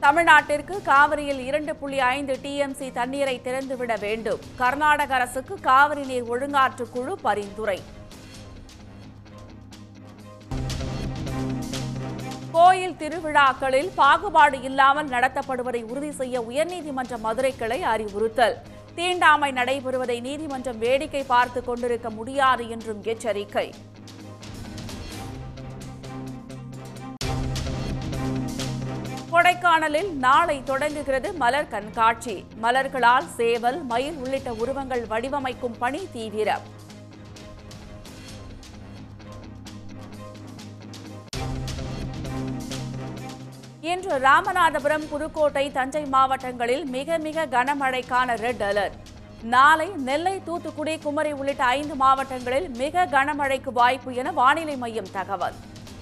தமிழ்நாட்டிற்கு காவிரியில் இரண்டு புள்ளி ஐந்து டிஎம்சி தண்ணீரை திறந்துவிட வேண்டும் கர்நாடக அரசுக்கு காவிரி நீர் ஒழுங்காற்று குழு பரிந்துரை கோயில் திருவிழாக்களில் பாகுபாடு இல்லாமல் நடத்தப்படுவதை உறுதி செய்ய உயர்நீதிமன்ற மதுரை கிளை அறிவுறுத்தல் தீண்டாமை நடைபெறுவதை நீதிமன்றம் வேடிக்கை பார்த்துக் கொண்டிருக்க முடியாது என்றும் எச்சரிக்கை கொடைக்கானலில் நாளை தொடங்குகிறது மலர் கண்காட்சி மலர்களால் சேவல் மயில் உள்ளிட்ட உருவங்கள் வடிவமைக்கும் பணி தீவிரம் இன்று ராமநாதபுரம் புதுக்கோட்டை தஞ்சை மாவட்டங்களில் மிக மிக கனமழைக்கான ரெட் அலர்ட் நாளை நெல்லை தூத்துக்குடி குமரி உள்ளிட்ட ஐந்து மாவட்டங்களில் மிக கனமழைக்கு வாய்ப்பு என வானிலை மையம் தகவல்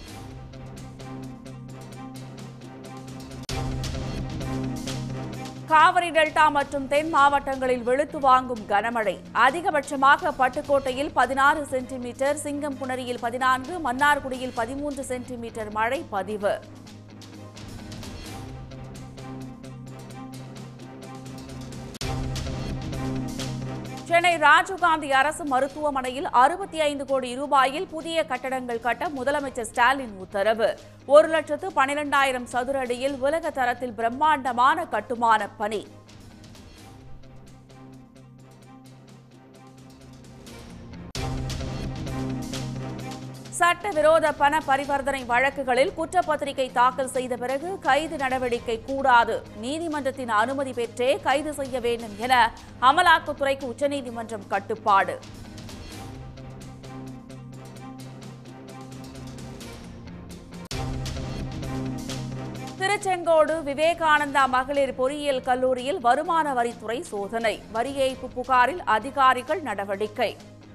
காவிரி டெல்டா மற்றும் தென் மாவட்டங்களில் வெளுத்து வாங்கும் கனமழை அதிகபட்சமாக பட்டுக்கோட்டையில் பதினாறு சென்டிமீட்டர் சிங்கம்புணரியில் பதினான்கு மன்னார்குடியில் பதிமூன்று சென்டிமீட்டர் மழை பதிவு சென்னை ராஜீவ்காந்தி அரசு மருத்துவமனையில் அறுபத்தி ஐந்து கோடி ரூபாயில் புதிய கட்டடங்கள் கட்ட முதலமைச்சர் ஸ்டாலின் உத்தரவு ஒரு லட்சத்து பனிரெண்டாயிரம் சதுர அடியில் உலக தரத்தில் பிரம்மாண்டமான கட்டுமான பணி சட்டவிரோத பண பரிவர்த்தனை வழக்குகளில் குற்றப்பத்திரிகை தாக்கல் செய்த பிறகு கைது நடவடிக்கை கூடாது நீதிமன்றத்தின் அனுமதி பெற்றே கைது செய்ய வேண்டும் என அமலாக்கத்துறைக்கு உச்சநீதிமன்றம் கட்டுப்பாடு திருச்செங்கோடு விவேகானந்தா மகளிர் பொறியியல் கல்லூரியில் வருமான வரித்துறை சோதனை வரி ஏய்ப்பு புகாரில் அதிகாரிகள் நடவடிக்கை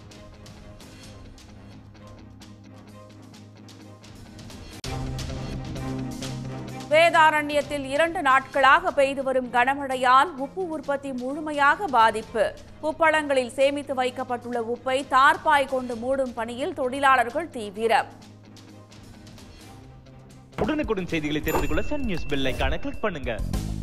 வேதாரண்யத்தில் இரண்டு நாட்களாக பெய்து வரும் கனமழையால் உப்பு உற்பத்தி முழுமையாக பாதிப்பு உப்பளங்களில் சேமித்து வைக்கப்பட்டுள்ள உப்பை தார்பாய் கொண்டு மூடும் பணியில் தொழிலாளர்கள் தீவிரம் உடனுக்குடன் செய்திகளை தெரிந்து கொள்ள சன் நியூஸ் பெல் ஐகானை கிளிக் பண்ணுங்க